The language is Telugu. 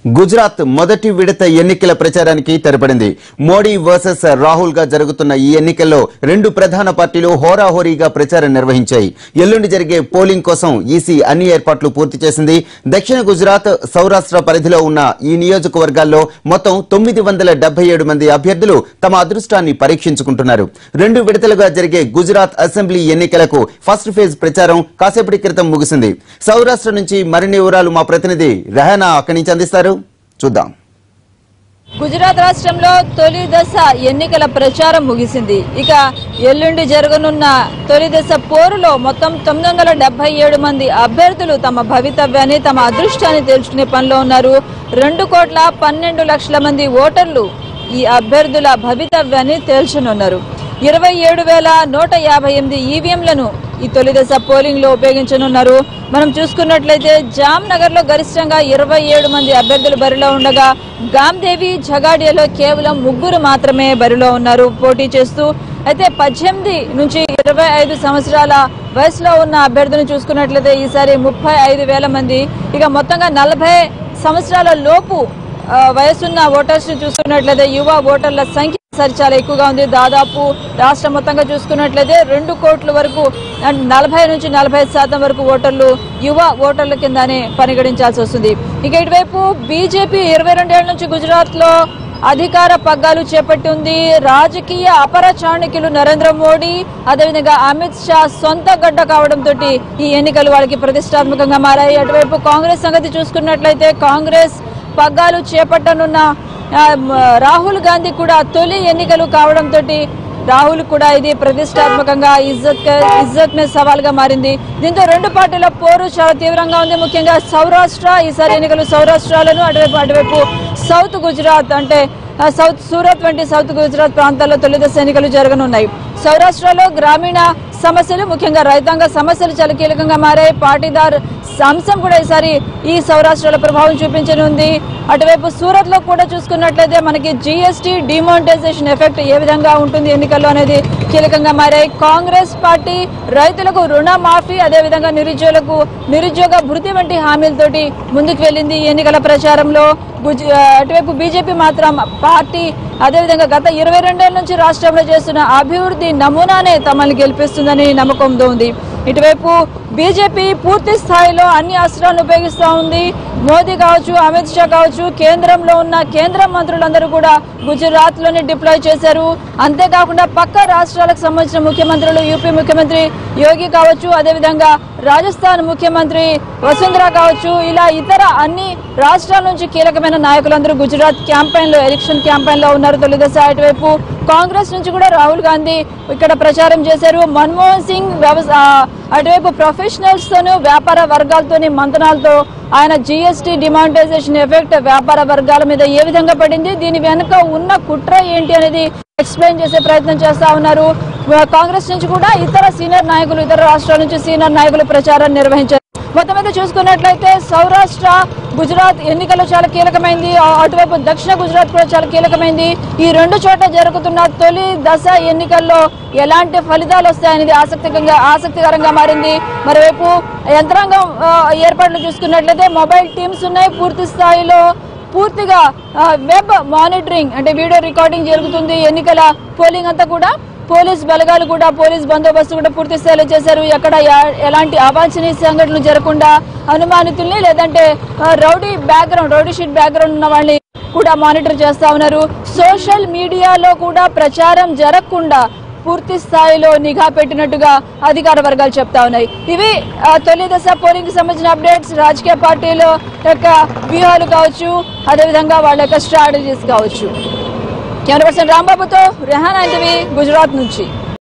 గుజరాత్ మొదటి విడత ఎన్నికల ప్రచారానికి తెరపడింది మోడీ వర్సెస్ రాహుల్ గా జరుగుతున్న ఈ ఎన్నికల్లో రెండు ప్రధాన పార్టీలు హోరాహోరీగా ప్రచారం నిర్వహించాయి ఎల్లుండి జరిగే పోలింగ్ కోసం ఈసీ అన్ని ఏర్పాట్లు పూర్తి చేసింది దక్షిణ గుజరాత్ సౌరాష్ట్ర పరిధిలో ఉన్న ఈ నియోజకవర్గాల్లో మొత్తం తొమ్మిది వందల డెబ్బై ఏడు మంది అభ్యర్థులు తమ అదృష్టాన్ని పరీక్షించుకుంటున్నారు రెండు విడతలుగా జరిగే గుజరాత్ అసెంబ్లీ ఎన్నికలకు ఫస్ట్ ఫేజ్ ప్రచారం కాసేపటి క్రితం ముగిసింది సౌరాష్ట్ర నుంచి మరిన్ని వివరాలు మా ప్రతినిధి రెహానా అక్కడి నుంచి అందిస్తారు చూద్దాం గుజరాత్ రాష్ట్రంలో తొలి దశ ఎన్నికల ప్రచారం ముగిసింది ఇక ఎల్లుండి జరగనున్న తొలి దశ పోరులో మొత్తం తొమ్మిది వందల డెబ్బై ఏడు మంది అభ్యర్థులు తమ భవితవ్యాన్ని తమ అదృష్టాన్ని తేల్చుకునే పనిలో ఉన్నారు రెండు కోట్ల పన్నెండు లక్షల మంది ఓటర్లు ఈ అభ్యర్థుల భవితవ్యాన్ని తేల్చనున్నారు ఇరవై ఏడు వేల నూట యాభై ఎనిమిది ఈవీఎంలను ఈ తొలి దశ పోలింగ్ లో ఉపయోగించనున్నారు మనం చూసుకున్నట్లయితే జామ్ నగర్ లో గరిష్టంగా ఇరవై ఏడు మంది అభ్యర్థులు బరిలో ఉండగా గామ్దేవి జగాడియాలో కేవలం ముగ్గురు మాత్రమే బరిలో ఉన్నారు పోటీ చేస్తూ అయితే పద్దెనిమిది నుంచి ఇరవై ఐదు సంవత్సరాల వయసులో ఉన్న అభ్యర్థులను చూసుకున్నట్లయితే ఈసారి ముప్పై ఐదు వేల మంది ఇక మొత్తంగా నలభై సంవత్సరాల లోపు ఆ, వయసున్న ఓటర్స్ ని చూసుకున్నట్లయితే యువ ఓటర్ల సంఖ్య సరి చాలా ఎక్కువగా ఉంది దాదాపు రాష్ట్రం మొత్తంగా చూసుకున్నట్లయితే రెండు కోట్ల వరకు అండ్ నలభై నుంచి నలభై శాతం వరకు ఓటర్లు యువ ఓటర్ల కిందనే పరిగణించాల్సి వస్తుంది ఇక ఇటువైపు బీజేపీ ఇరవై రెండేళ్ల నుంచి గుజరాత్ లో అధికార పగ్గాలు చేపట్టి ఉంది రాజకీయ అపర చాణక్యులు నరేంద్ర మోడీ అదేవిధంగా అమిత్ షా సొంత గడ్డ కావడంతో ఈ ఎన్నికలు వాళ్ళకి ప్రతిష్టాత్మకంగా మారాయి అటువైపు కాంగ్రెస్ సంగతి చూసుకున్నట్లయితే కాంగ్రెస్ పగ్గాలు చేపట్టనున్న ఆ, మ, రాహుల్ గాంధీ కూడా తొలి ఎన్నికలు కావడంతో రాహుల్ కూడా ఇది ప్రతిష్టాత్మకంగా ఇజ్జత్ ఇజ్జత్ మీద సవాల్గా మారింది దీంతో రెండు పార్టీల పోరు చాలా తీవ్రంగా ఉంది ముఖ్యంగా సౌరాష్ట్ర ఈసారి ఎన్నికలు సౌరాష్ట్రాలను అటువైపు అటువైపు సౌత్ గుజరాత్ అంటే ఆ, సౌత్ సూరత్ వంటి సౌత్ గుజరాత్ ప్రాంతాల్లో తొలి దశ ఎన్నికలు జరగనున్నాయి సౌరాష్ట్రలో గ్రామీణ సమస్యలు ముఖ్యంగా రైతాంగ సమస్యలు చాలా కీలకంగా మారాయి పాటీదార్ అంశం కూడా ఈసారి ఈ సౌరాష్ట్రలో ప్రభావం చూపించనుంది అటువైపు సూరత్ లో కూడా చూసుకున్నట్లయితే మనకి జిఎస్టీ డిమానిటైజేషన్ ఎఫెక్ట్ ఏ విధంగా ఉంటుంది ఎన్నికల్లో అనేది కీలకంగా మారాయి కాంగ్రెస్ పార్టీ రైతులకు రుణమాఫీ అదేవిధంగా నిరుద్యోగులకు నిరుద్యోగ భృతి వంటి హామీలతోటి ముందుకు వెళ్ళింది ఈ ఎన్నికల ప్రచారంలో గుజ- ఆ, అటువైపు బీజేపీ మాత్రం పార్టీ అదేవిధంగా గత ఇరవై రెండేళ్ల నుంచి రాష్ట్రంలో చేస్తున్న అభివృద్ధి నమూనానే తమల్ని గెలిపిస్తుందని నమ్మకంతో ఉంది ఇటువైపు బీజేపీ పూర్తి స్థాయిలో అన్ని అస్త్రాలను ఉపయోగిస్తూ ఉంది మోదీ కావచ్చు అమిత్ షా కావచ్చు కేంద్రంలో ఉన్న కేంద్ర మంత్రులందరూ కూడా గుజరాత్ లోనే డిప్లాయ్ చేశారు అంతేకాకుండా పక్క రాష్ట్రాలకు సంబంధించిన ముఖ్యమంత్రులు యూపీ ముఖ్యమంత్రి యోగి కావచ్చు అదేవిధంగా రాజస్థాన్ ముఖ్యమంత్రి వసుంధర కావచ్చు ఇలా ఇతర అన్ని రాష్ట్రాల నుంచి కీలకమైన నాయకులందరూ గుజరాత్ క్యాంపెయిన్ లో ఎలక్షన్ క్యాంపెయిన్ లో ఉన్నారు తొలిదశ అటువైపు కాంగ్రెస్ నుంచి కూడా రాహుల్ గాంధీ ఇక్కడ ప్రచారం చేశారు మన్మోహన్ సింగ్ వ్యవస- ఆ, అటువైపు ప్రొఫెషనల్స్ తోను వ్యాపార వర్గాలతోని మంతనాలతో ఆయన జిఎస్టీ డిమానిటైజేషన్ ఎఫెక్ట్ వ్యాపార వర్గాల మీద ఏ విధంగా పడింది దీని వెనుక ఉన్న కుట్ర ఏంటి అనేది ఎక్స్ప్లెయిన్ చేసే ప్రయత్నం చేస్తా ఉన్నారు కాంగ్రెస్ నుంచి కూడా ఇతర సీనియర్ నాయకులు ఇతర రాష్ట్రాల నుంచి సీనియర్ నాయకులు ప్రచారం నిర్వహించారు మొత్తం మీద చూసుకున్నట్లయితే సౌరాష్ట్ర గుజరాత్ ఎన్నికలు చాలా కీలకమైంది ఆ- అటువైపు దక్షిణ గుజరాత్ కూడా చాలా కీలకమైంది ఈ రెండు చోట్ల జరుగుతున్న తొలి దశ ఎన్నికల్లో ఎలాంటి ఫలితాలు వస్తాయనేది ఆసక్తికరంగా ఆసక్తికరంగా మారింది మరోవైపు యంత్రాంగం ఆ, ఏర్పాట్లు చూసుకున్నట్లయితే మొబైల్ టీమ్స్ ఉన్నాయి పూర్తి స్థాయిలో పూర్తిగా ఆ, వెబ్ మానిటరింగ్ అంటే వీడియో రికార్డింగ్ జరుగుతుంది ఎన్నికల పోలింగ్ అంతా కూడా పోలీస్ బలగాలు కూడా పోలీస్ బందోబస్తు కూడా పూర్తి స్థాయిలో చేశారు ఎక్కడ ఎ- ఎలాంటి అవాంఛనీయ సంఘటనలు జరగకుండా అనుమానితుల్ని లేదంటే ఆ, rowdy background rowdy sheet background ఉన్న వాళ్ళని కూడా మానిటర్ చేస్తా ఉన్నారు సోషల్ మీడియాలో కూడా ప్రచారం జరగకుండా పూర్తి స్థాయిలో నిఘా పెట్టినట్టుగా అధికార వర్గాలు చెప్తా ఉన్నాయి ఇవి ఆ, తొలి దశ పోలింగ్ కి సంబంధించిన అప్డేట్స్ రాజకీయ పార్టీల యొక్క వ్యూహాలు కావచ్చు అదేవిధంగా వాళ్ళ యొక్క స్ట్రాటజీస్ కావచ్చు కెమెరా పర్సన్ రాంబాబుతో రెహాన్ ఐంటివి గుజరాత్ నుంచి